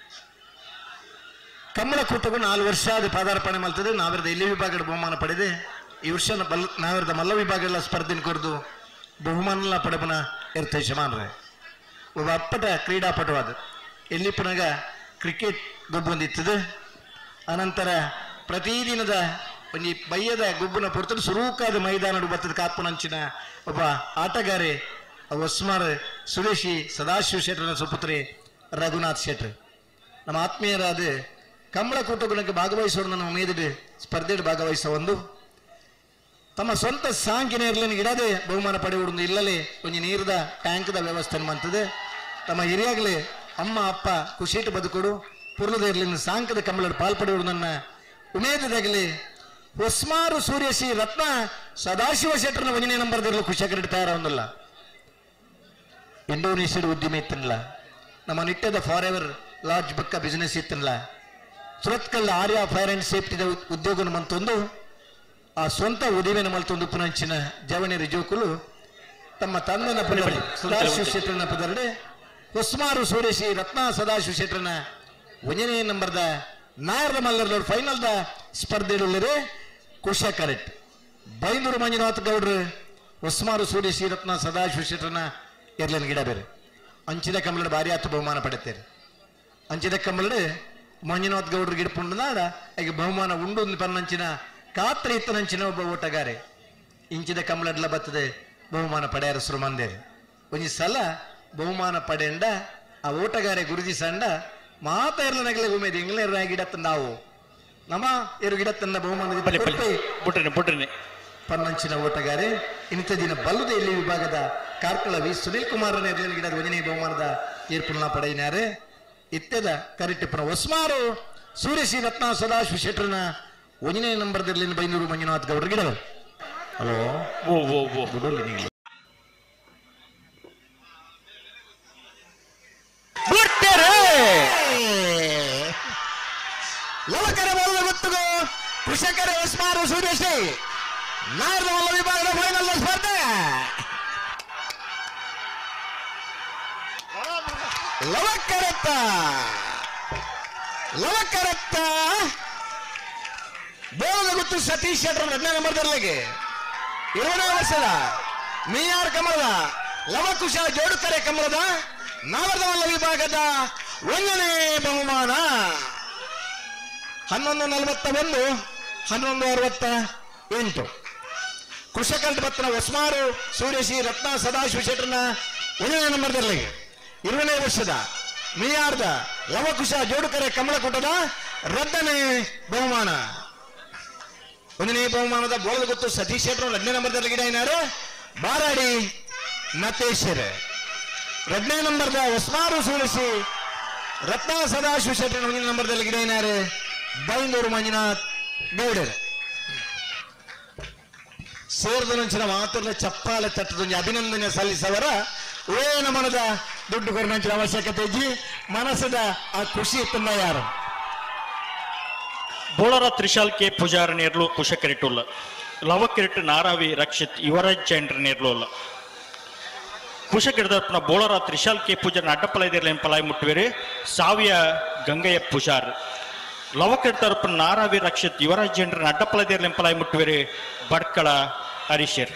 S4: ಕಂಬಳ ಕೂಟಗೂ ನಾಲ್ಕು ವರ್ಷ ಅದು ಪಾದಾರ್ಪಣೆ ಮಾಡ್ತದೆ ನಾವರದ ಎಲ್ಲಿ ವಿಭಾಗದ ಬಹುಮಾನ ಪಡೆದೆ ಈ ವರ್ಷ ಬಲ್ ನಾವರದ ಮಲ್ಲ ವಿಭಾಗದ ಸ್ಪರ್ಧೆನ ಕುರಿತು ಬಹುಮಾನ ಪಡೆಬನ ಇರ್ತ ಯಜಮಾನ್ರೆ ಒಬ್ಬ ಅಪ್ಪಟ ಕ್ರೀಡಾಪಟುವಾದ ಎಲ್ಲಿ ಪುನಗ ಕ್ರಿಕೆಟ್ ಗೊಬ್ಬೊಂದಿತ್ತದು ಅನಂತರ ಪ್ರತಿದಿನದ ಒಂಜಿ ಬಯ್ಯದ ಗುಬ್ಬನ ಪೊರ್ತಲು ಸುರೂಕಾದ ಮೈದಾನ ಬತ್ತದ ಕಾಪುನಂಚಿನ ಒಬ್ಬ ಆಟಗಾರೆ ಒಸ್ಮಾರ್ ಸುರೇಶಿ ಸದಾಶಿವ ಶೆಟ್ಟರನ ಸುಪುತ್ರಿ ರಘುನಾಥ್ ಶೆಟ್ರ್ ನಮ್ಮ ಆತ್ಮೀಯರಾದ ಕಂಬಳ ಕೂಟಗುಣಕ್ಕೆ ಭಾಗವಹಿಸೋರು ನನ್ನ ಉಮೇದಿಡು ಸ್ಪರ್ಧೆಯಲ್ಲಿ ಭಾಗವಹಿಸೋ ಒಂದು ತಮ್ಮ ಸ್ವಂತ ಸಾಂಕಿನ ಇರ್ಲಿನ ಗಿಡದೆ ಬಹುಮಾನ ಪಡೆಯುವುದು ಇಲ್ಲಲೇ ಒಂಜಿ ನೀರದ ಟ್ಯಾಂಕ್ದ ವ್ಯವಸ್ಥೆ ಮಂತದೆ ತಮ್ಮ ಹಿರಿಯಾಗಲೇ ಅಮ್ಮ ಅಪ್ಪ ಖುಷಿಟ್ಟು ಬದುಕೊಡು ಪುರ್ಲದ ಇರ್ಲಿನ ಸಾಂಕದ ಕಂಬಳ ಪಾಲ್ಪಡುವುದು ನನ್ನ ಉಮೇದದಾಗಲಿ ಹೊಸ್ಮಾರು ಸೂರ್ಯಶ್ರೀ ರತ್ನ ಸದಾಶಿವ ಶೆಟ್ಟರ್ನ ಒಂದನೇ ನಂಬರ್ದಿರಲು ಖುಷಿ ಕರೆಕ್ಟ್ ತಯಾರವನ್ನಲ್ಲ ಇಂಡೋನೇಷ್ಯಾದ ಉದ್ಯಮ ಇತ್ತನಲ್ಲ ನಮ್ಮ ನಿಟ್ಟದ ಫಾರ್ ಎವರ್ ಲಾರ್ಜ್ ಬಕ್ಕ ಬಿಸಿನೆಸ್ ಇತ್ತನಲ್ಲ ಸುರತ್ಕಲ್ ಆರ್ಯ ಫೈರ್ ಅಂಡ್ ಸೇಫ್ಟಿದ ಉದ್ಯೋಗನ ಮಂತೊಂದು ಆ ಸ್ವಂತ ಉದಿವೆನ ಮಲ್ತೊಂದು ಪುನಂಚಿನ ಜವಣಿ ರಿಜೋಕುಲು ತಮ್ಮ ತಂದನ ಪದರಡೆ ಸದಾಶಿವ ಶೆಟ್ಟರನ ಪದರಡೆ ಹೊಸ್ಮಾರು ಸೂರ್ಯಶ್ರೀ ರತ್ನ ಸದಾಶಿವ ಶೆಟ್ಟರನ ಒಂದನೇ ನಂಬರ್ದ ನಾಯರ್ದ ಮಲ್ಲರ್ದವ್ರು ಫೈನಲ್ದ ಸ್ಪರ್ಧೆಯುಳ್ಳರೆ ಕುಶ ಕರೆಕ್ಟ್ ಬೈಂದೂರು ಮಂಜುನಾಥ್ ಗೌಡ್ರು ಹೊಸ್ಮಾರು ಸೂರ್ಯಶ್ರೀ ರತ್ನ ಸದಾಶಿವ ಶೆಟ್ಟರನ ಎರ್ಲನ್ ಗಿಡ ಬೇರೆ ಅಂಚಿದ ಕಮಲಡ ಭಾರಿ ಹತ್ತು ಬಹುಮಾನ ಪಡೆತೇವೆ ಅಂಚಿದ ಕಮಲಡು ಮಂಜುನಾಥ್ ಗೌಡ್ರು ಗಿಡ ಪುಂಡನಾಡ ಈಗ ಬಹುಮಾನ ಉಂಡು ಪನ್ನಂಚಿನ ಕಾತ್ರ ಇತ್ತನಂಚಿನ ಒಬ್ಬ ಓಟಗಾರೆ ಇಂಚಿದ ಕಮಲಡ್ಲ ಬತ್ತದೆ ಬಹುಮಾನ ಪಡೆಯಾರ ಸುರುಮಂದೇರು ಒಂಜಿ ಸಲ ಬಹುಮಾನ ಪಡೆಯಂಡ ಆ ಓಟಗಾರೆ ಗುರುಜಿ ಸಂಡ ಮಾತ ಇರ್ಲನಗಲೆ ಉಮೇದು ಇಂಗ್ಲೇರ್ ಗಿಡ ತಂದಾವು ನಮ್ಮ ಇರು ಗಿಡ ತನ್ನ ಬಹುಮಾನ
S5: ಪಲ್ಲೆ ಪಲ್ಲೆ ಬುಟ್ರನೆ ಬುಟ್ರನೆ
S4: ಪನ್ನಂಚಿನ ಓಟಗಾರೆ ಇಂಥ ದಿನ ಬಲ್ಲುದ ಇಲ್ಲಿ ವಿಭಾಗದ ಕಾರ್ಕಳ ವಿ ಸುನಿಲ್ ಕುಮಾರನ ಇರ್ಲಿನ ಗಿಡದ ಒಂದನೇ ಬಹುಮಾನದ ತೀರ್ಪುನ ಪಡೆಯಿನಾರೆ ಇತ್ಯದ ಕರಿಟಿಪ್ಪನ ಹೊಸ್ಮಾರು ಸೂರ್ಯಶ್ರೀ ರತ್ನ ಸದಾಶಿವ ಶೆಟ್ರನ ಒಂದನೇ ನಂಬರ್ದಲ್ಲಿ ಬೈನೂರು ಮಂಜುನಾಥ್ ಗೌಡ್ರ ಗಿಡ ಹಲೋ
S5: ಓ ಓ ಓ
S4: ಲವಕರ ಬಲ್ಲ ಗೊತ್ತುಗೋ ಕೃಷಕರ ಹೊಸ್ಮಾರು ಸೂರ್ಯಶ್ರೀ ನಾರದ ಮಲ್ಲ ವಿಭಾಗದ ಫೈನಲ್ ಸ್ಪರ್ಧೆ ಲವಕರತ್ತ ಲವಕರತ್ತ ಬೋಳದ ಗೊತ್ತು ಸತೀಶ್ ಶೆಟ್ಟರ್ ಹದಿನೈದು ನಂಬರ್ದಲ್ಲಿಗೆ ಎರಡನೇ ವರ್ಷದ ಮೀಯಾರ್ ಕಮಲದ ಲವಕುಶ ಜೋಡುಕರೆ ಕಮಲದ ನಾವರದ ಮಲ್ಲ ವಿಭಾಗದ ಒಂದನೇ ಬಹುಮಾನ ಹನ್ನೊಂದು ನಲವತ್ತ ಒಂದು ಹನ್ನೊಂದು ಅರವತ್ತ ಎಂಟು ಕೃಷಕಂಠ ಭತ್ತನ ಹೊಸ್ಮಾರು ಸೂರ್ಯಶ್ರೀ ರತ್ನ ಸದಾಶಿವ ಶೆಟ್ಟರ್ನ ಒಂದನೇ ನಂಬರ್ದಲ್ಲಿ ಇರುವನೇ ವರ್ಷದ ಮೀಯಾರ್ದ ಲವಕುಶ ಜೋಡುಕರೆ ಕಮಲಕೂಟದ ರದ್ದನೇ ಬಹುಮಾನ ಒಂದನೇ ಬಹುಮಾನದ ಬೋಳದ ಗೊತ್ತು ಸತೀಶ್ ಶೆಟ್ಟರ್ ಎರಡನೇ ನಂಬರ್ದಲ್ಲಿ ಗಿಡ ಏನಾರು ಬಾರಾಡಿ ನತೇಶರ್ ಎರಡನೇ ನಂಬರ್ದ ಹೊಸ್ಮಾರು ಸೂರ್ಯಶ್ರೀ ರತ್ನ ಸದಾಶಿವ ಶೆಟ್ಟರ್ ಒಂದನೇ ನಂಬರ್ದಲ್ಲಿ ಗಿಡ ಏನಾರು ಬೈಂದೂರು ಮಂಜುನಾಥ್ ಗೌಡರ್ ಸೇರಿದ ನಂಚಿನ ಮಾತುಗಳ ಚಪ್ಪಾಳೆ ತಟ್ಟದೊಂದು ಅಭಿನಂದನೆ ಸಲ್ಲಿಸವರ ಓ ನಮನದ ದುಡ್ಡು ಕೊರನಂಚಿನ ಅವಶ್ಯಕತೆ ಇಜ್ಜಿ ಮನಸ್ಸದ ಆ ಖುಷಿ ತುಂಬ ಯಾರು
S5: ಬೋಳರ ತ್ರಿಶಾಲ್ ಕೆ ಪೂಜಾರ ನೇರ್ಲು ಕುಶಕರಿಟುಲ್ಲ ಲವಕಿರಿಟ್ ನಾರಾವಿ ರಕ್ಷಿತ್ ಯುವರಾಜ್ ಜೈನ್ರ ನೇರ್ಲುಲ್ಲ ಕುಶಕಿರಿದರ್ಪನ ಬೋಳರ ತ್ರಿಶಾಲ್ ಕೆ ಪೂಜಾರ ಅಡ್ಡಪಲೈದಿರ್ಲಿ ಎಂಪಲಾಯಿ ಮುಟ್ಟುವಿರಿ ಸಾವಿಯ ಗಂಗಯ್ಯ ಪೂಜಾರ್ ಲವಕಿರಿತರ್ಪನ ನಾರಾವಿ ರಕ್ಷಿತ್ ಯುವರಾಜ್ ಜೈನ್ರ ಅಡ್ಡಪಲೈದಿರ್ಲಿ ಎಂಪಲಾಯಿ ಮುಟ್ಟುವಿರಿ ಬಡ್ಕಳ ಹರೀಶರ್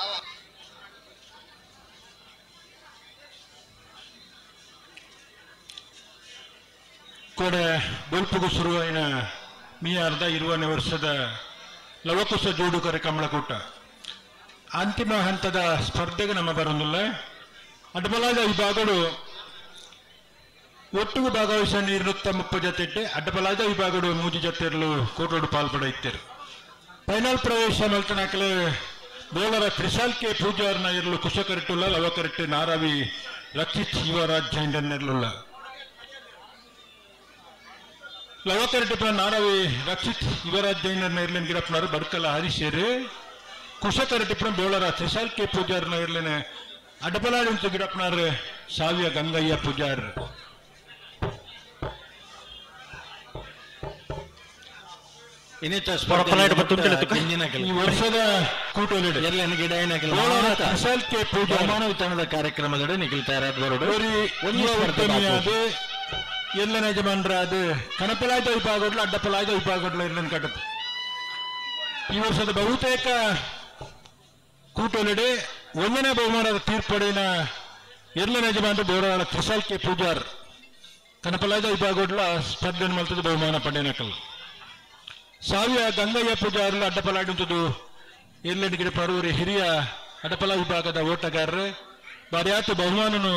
S1: ಕೂಡ ಬಲ್ಪುಗು ಶುರುವಾಯಿನ ಮೀ ಅರ್ಧ ಇರುವನೇ ವರ್ಷದ ಲವಕುಶ ಜೋಡುಕರೆ ಕಮಲಕೂಟ ಅಂತಿಮ ಹಂತದ ಸ್ಪರ್ಧೆಗೆ ನಮ್ಮ ಬರೋದಿಲ್ಲ ಅಡ್ಡಬಲಾದ ವಿಭಾಗಗಳು ಒಟ್ಟಿಗೆ ಭಾಗವಹಿಸ ನೀರುತ್ತ ಮುಪ್ಪ ಜೊತೆ ಅಡ್ಡಬಲಾದ ವಿಭಾಗಗಳು ಮೂಜಿ ಜೊತೆರಲು ಕೋಟೋಡು ಪಾಲ್ಪಡ ಇತ್ತರು ಫೈನಲ್ ಪ್ರವೇಶ ಮಲ್ತನಾಕಲೆ ಬೋಲರ ತ್ರಿಶಾಲ್ ಕೆ ಪೂಜಾರ್ನ ಇರಲು ಕುಶಕರಿಟ್ಟುಲ್ಲ ಲವಕರಿಟ್ಟು ನಾರಾವಿ ರಕ್ಷಿತ್ ಯುವರಾಜ್ ಜೈಂಡನ್ನಿರಲಿಲ್ಲ ಲವಕರಟಿಪ ನಾರಾವಿ ರಕ್ಷಿತ್ ಯುವರಾಜ್ ಜೈನರ್ನ ಇರ್ಲೇನ್ ಗಿರಪ್ಪನವರು ಬಡ್ಕಲ ಹರೀಶರು ಕುಶಕರಟಿಪನ ಬೇಳರ ತ್ರಿಶಾಲ್ ಕೆ ಪೂಜಾರ್ನ ಇರ್ಲೇನೆ ಅಡಬಲಾಡಿ ಅಂತ ಗಿರಪ್ಪನವರು ಸಾವಿಯ ಗಂಗಯ್ಯ ಪೂಜಾರ್
S6: ಇನ್ನಿತ
S5: ಪೊರಪಲಾಯ್ಡ್ ಬತ್ತು ಉಂಟಲ್ಲ ತುಕ?
S1: ಈ ವರ್ಷದ ಕೂಟೋಲಿಡ್
S6: ಎಲ್ಲ ಗಿಡ
S1: ಬೇಳರ ತ್ರಿಶಾಲ್ ಕೆ ಪೂಜಾರ್
S6: ಬಹುಮಾನ ವಿತರಣದ ಕಾರ್ಯಕ್ರಮದಡೆ ನಿಖಿಲ್ತಾರೆ ಬರೋಡು
S1: ஒரு
S6: ಒಂದು
S1: ಯುವ
S6: ಸ್ಪರ್ಧೆ
S1: ಉದ್ಯಮಿಯಾದ ಎಲ್ಲ ಯಜಮಾನರಾದ ಕಣಪಲಾಯ್ದ ವಿಭಾಗಗಳು ಅಡ್ಡಪಲಾಯ್ದ ವಿಭಾಗಗಳು ಇರ್ಲನ್ ಕಟ್ಟದು ಈ ವರ್ಷದ ಬಹುತೇಕ ಕೂಟೊಲೆಡೆ ಒಂದನೇ ಬಹುಮಾನದ ತೀರ್ಪಡಿನ ಎಲ್ಲ ಯಜಮಾನರು ಬೋರಾಳ ತ್ರಿಶಾಲ್ ಕೆ ಪೂಜಾರ್ ಕಣಪಲಾಯ್ದ ವಿಭಾಗಗಳ ಸ್ಪರ್ಧೆ ಮಲ್ತದ ಬಹುಮಾನ ಪಡೆಯನಕಲ್ ಸಾವಿಯ ಗಂಗಯ್ಯ ಪೂಜಾರ್ಲು ಅಡ್ಡಪಲಾಡುವುದು ಎಲ್ಲೆಂಡು ಗಿಡ ಪರೂರಿ ಹಿರಿಯ ಅಡ್ಡಪಲ ವಿಭಾಗದ ಓಟಗಾರರು ಬಾರಿಯಾತು ಬಹುಮಾನನು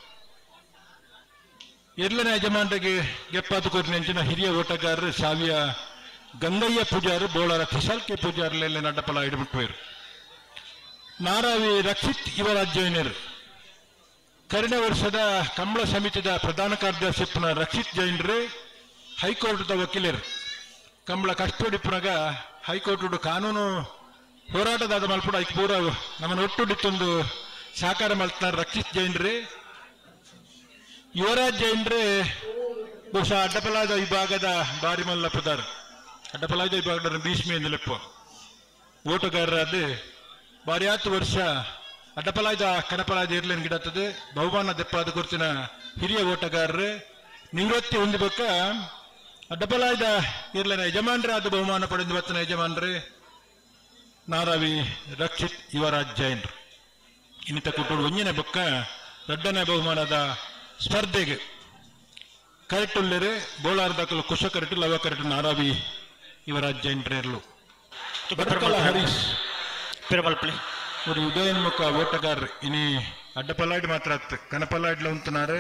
S1: ಎರಡನೇ ಯಜಮಾನರಿಗೆ ಗೆಪ್ಪಾತು ಕೊರಿನೆಂಚಿನ ಹಿರಿಯ ಓಟಗಾರರು ಸಾವಿಯ ಗಂಗಯ್ಯ ಪೂಜಾರು ಬೋಳರ ತ್ರಿಶಾಲ್ಕೆ ಪೂಜಾರ್ಲೆಲ್ಲ ಅಡ್ಡಪಲ ಹಿಡಿಬಿಟ್ಟುವರು ನಾರಾವಿ ರಕ್ಷಿತ್ ಯುವರಾಜ್ಯನರು ಕರಿನ ವರ್ಷದ ಕಂಬಳ ಸಮಿತಿದ ಪ್ರಧಾನ ಕಾರ್ಯದರ್ಶಿಪ್ಪನ ರಕ್ಷಿತ್ ಜೈನ್ರು ಹೈಕೋರ್ಟ್ದ ವಕೀಲರು ಕಂಬಳ ಕಷ್ಟೊಡಿಪ್ಪನಾಗ ಹೈಕೋರ್ಟ್ ಕಾನೂನು ಹೋರಾಟದಾದ ಮಲ್ಪಡ ಐಕ್ ಪೂರ ನಮ್ಮನ್ನು ಒಟ್ಟುಡಿತ್ತೊಂದು ಸಹಕಾರ ಮಲ್ತನ ರಕ್ಷಿತ್ ಜೈನ್ರಿ ಯುವರಾಜ್ ಜೈನ್ರೆ ಬಹುಶಃ ಅಡ್ಡಪಲಾದ ವಿಭಾಗದ ಬಾರಿ ಮಲ್ಲ ಪುದಾರ್ ಅಡ್ಡಪಲಾದ ವಿಭಾಗದ ಭೀಷ್ಮಿ ಎಂದಲೆಪ್ಪ ಓಟಗಾರರಾದ ಬಾರಿ ಹತ್ತು ವರ್ಷ ಅಡ್ಡಪಲಾದ ಕನಪಲಾದ ಇರ್ಲೇನ್ ಗಿಡತ್ತದೆ ಬಹುಮಾನ ದೆಪ್ಪಾದ ಗುರುತಿನ ಹಿರಿಯ ಓಟಗಾರರು ನಿವೃತ್ತಿ ಹೊಂದಬೇಕ ಅಡ್ಡಪಲಾದ ಇರ್ಲೇನ ಯಜಮಾನರಾದ ಬಹುಮಾನ ಪಡೆದು ಬತ್ತನ ಯಜಮಾನ್ರೆ ನಾರಾವಿ ರಕ್ಷಿತ್ ಯುವರಾಜ್ ಜೈನ್ರು ಇನ್ನಿತ ಕುಟುಂಬ ಒಂಜನೇ ಬೊಕ್ಕ ದೊಡ್ಡನೇ ಬಹುಮಾನದ ಸ್ಪರ್ಧೆಗೆ ಕರೆಕ್ಟುಲ್ಲರೆ ಬೋಳಾರ್ದಾಕಲು ಕುಶ ಕರೆಕ್ಟು ಲವ ಕರೆಕ್ಟು ನಾರಾವಿ ಯುವರಾಜ್ ಜೈನ್ರೇರ್ಲು ಬಡ್ಕಲ ಹರೀಶ್
S5: ಪೆರಮಲ್ಪಲಿ
S1: ஒரு உதயன்முக ஓட்டக்காரர் இனி அட்டப்பல்லாடு மாத்திரத்து கனப்பல்லாடுல ఉంటున్నారు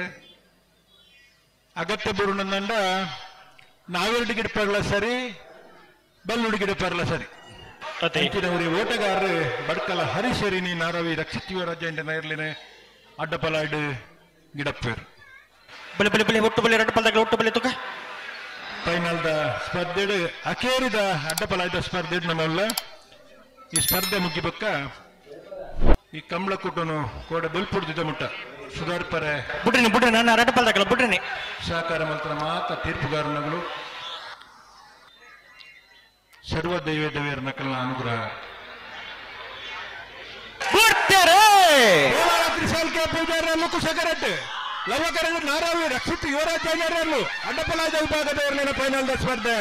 S1: ಅಗತ್ಯ ಬುರುಣಂದಂಡ ನಾವೆರಡು ಗಿಡಪರ್ಲ ಸರಿ ಬಲ್ಲುಡಿ ಗಿಡಪರ್ಲ ಸರಿ
S5: ಅದೇ
S1: ಅಂಚಿನವರಿ ಓಟಗಾರರು ಬಡ್ಕಲ ಹರಿಶರಿನಿ ನಾರವಿ ರಕ್ಷಿತ ರಾಜೇಂದ್ರ ನೈರ್ಲಿನ ಅಡ್ಡಪಲಾಡು ಗಿಡಪ್ಪೇರು
S5: ಬಲೆ ಬಲೆ ಬಲೆ ಒಟ್ಟು ಬಲೆ ಎರಡು ಪಲ್ದಾಗ ಒಟ್ಟು ಬಲೆ ತುಕ
S1: ಫೈನಲ್ದ ಸ್ಪರ್ಧೆಡು ಅಖೇರಿದ ಅಡ್ಡಪಲಾಯ್ದ ಸ್ಪರ್ಧೆ ನಮ್ಮಲ್ಲ ಈ ಸ್ಪರ್ಧೆ ಮುಗಿಬೇಕ ಈ ಕಂಬಳ ಕುಟುನು ಕೋಡ ಬಲ್ಪುಡ್ದಿದ್ದ ಮುಟ್ಟ ಸುಧಾರ್ಪರೆ
S5: ಬಿಡ್ರಿ ಬಿಡ್ರಿ ನಾನು ಎರಡು ಪಲ್ದಾಗಲ್ಲ ಬಿಡ್ರಿ
S1: ಸಹಕಾರ ಮಂತ್ರ ಮಾತ್ರ ತೀರ್ಪುಗಾರನಗಳು ಸರ್ವ ದೈವ ದೇವಿಯರ ನಕಲನ ಅನುಗ್ರಹ
S5: ಬಿಡ್ತಾರೆ
S1: ತ್ರಿಶಾಲ್ಕೆ ಪೂಜಾರಲ್ಲೂ ಕುಶಕರಟ್ ಲವಕರ ನಾರಾವಿ ರಕ್ಷಿತ ಯುವರಾಜಾಚಾರ್ಯರು ಅಡ್ಡಪಲಾದ ವಿಭಾಗದವರಲ್ಲಿನ ಫೈನಲ್ ಸ್ಪರ್ಧೆ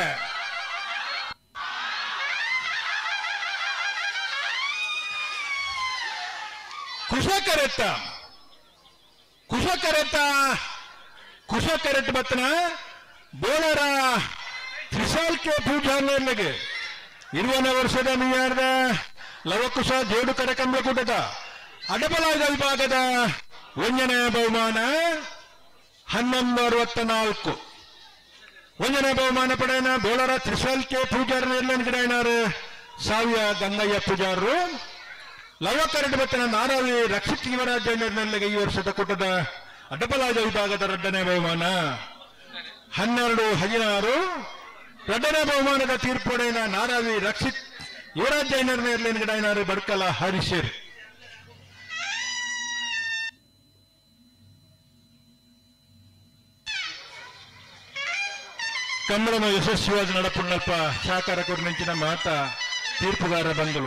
S1: ಕುಶಕರೆತ್ತ ಕುಶಕರೆತ್ತ ಕುಶಕರೆಟ್ ಬತ್ತನ ಬೋಳರ ತ್ರಿಶಾಲ್ಕೆ ಪೂಜಾರ್ನಲ್ಲಿಗೆ ಇರುವನೇ ವರ್ಷದ ಮೀಯಾರ್ದ ಲವಕುಶ ಜೋಡು ಕಡೆ ಕಂಬಳ ಕೂಟದ ಅಡಬಲಾದ ವಿಭಾಗದ ಒಂದನೇ ಬಹುಮಾನ ಹನ್ನೊಂದು ಅರವತ್ತ ನಾಲ್ಕು ಒಂದನೇ ಬಹುಮಾನ ಪಡೆಯನ ಬೋಳರ ತ್ರಿಶಾಲ್ ಕೆ ಪೂಜಾರ ನಿರ್ಲನ್ ಗಿಡನಾರು ಸಾವಿಯ ಗಂಗಯ್ಯ ಪೂಜಾರರು ಲವಕರಡು ಬತ್ತನ ನಾರಾವಿ ರಕ್ಷಿತ್ ಯುವರಾಜ ನಿರ್ಣಯಕ್ಕೆ ಈ ವರ್ಷದ ಕೂಟದ ಅಡ್ಡಬಲಾದ ವಿಭಾಗದ ಎರಡನೇ ಬಹುಮಾನ ಹನ್ನೆರಡು ಹದಿನಾರು ಎರಡನೇ ಬಹುಮಾನದ ತೀರ್ಪುಡೆಯ ನಾರಾವಿ ರಕ್ಷಿತ್ ಯುವರಾಜ ಜೈನರ್ ನಿರ್ಲನ್ ಗಿಡನಾರು ಬಡ್ಕಲ ಹರಿಶೇರಿ
S6: ಕಂಬಳನ ಯಶಸ್ವಿಯಾಗಿ ನಡಪುಣ್ಣಲ್ಪ ಸಹಕಾರ ಕೊಡಿನಿಂಚಿನ ಮಾತ ತೀರ್ಪುಗಾರ ಬಂದರು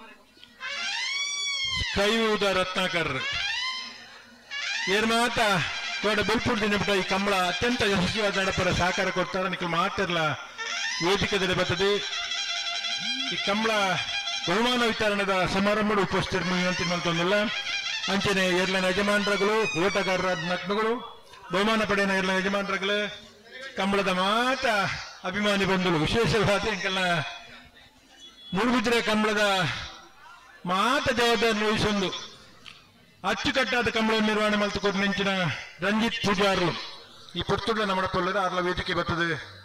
S6: ಕೈಯೂದ ರತ್ನಾಕರ್ ಏರ್ ಮಾತ ತೋಡ ಬೆಲ್ಪುಡ್ ದಿನ ಬಿಟ್ಟ ಈ ಕಂಬಳ ಅತ್ಯಂತ ಯಶಸ್ವಿಯಾದ ನಡಪರ ಸಹಕಾರ ಕೊಡ್ತಾರೆ ನಿಖಲ್ ಮಾತಿರ್ಲ ವೇದಿಕೆದಲ್ಲಿ ಬರ್ತದೆ ಈ ಕಂಬಳ ಬಹುಮಾನ ವಿತರಣದ ಸಮಾರಂಭ ಉಪಸ್ಥಿತಿ ಮಲ್ತೊಂದಿಲ್ಲ ಅಂಚನೆ ಎರಲಿನ ಯಜಮಾನರುಗಳು ಓಟಗಾರರ ನಟ್ನುಗಳು ಬಹುಮಾನ ಪಡೆಯನ ಎಲ್ಲ ಯಜಮಾನರುಗಳು ಕಂಬಳದ ಮಾತ ಅಭಿಮಾನಿ ಬಂಧುಗಳು ವಿಶೇಷವಾದ ಎಂಕಲ್ನ ಮೂಡುಬಿದ್ರೆ ಕಂಬಳದ ಮಾತ ಜವಾಬ್ದಾರಿ ವಹಿಸೊಂದು ಅಚ್ಚುಕಟ್ಟಾದ ಕಂಬಳ ನಿರ್ವಹಣೆ ಮಲ್ತುಕೊಂಡು ನಿಂಚಿನ ರಂಜಿತ್ ಪೂಜಾರು ಈ ಪುರ್ತುಡ್ಲ ನಮ್ಮ ಪೊಲ್ಲದ ಅರ್ಲ ವೇದಿಕೆ ಬರ್ತದೆ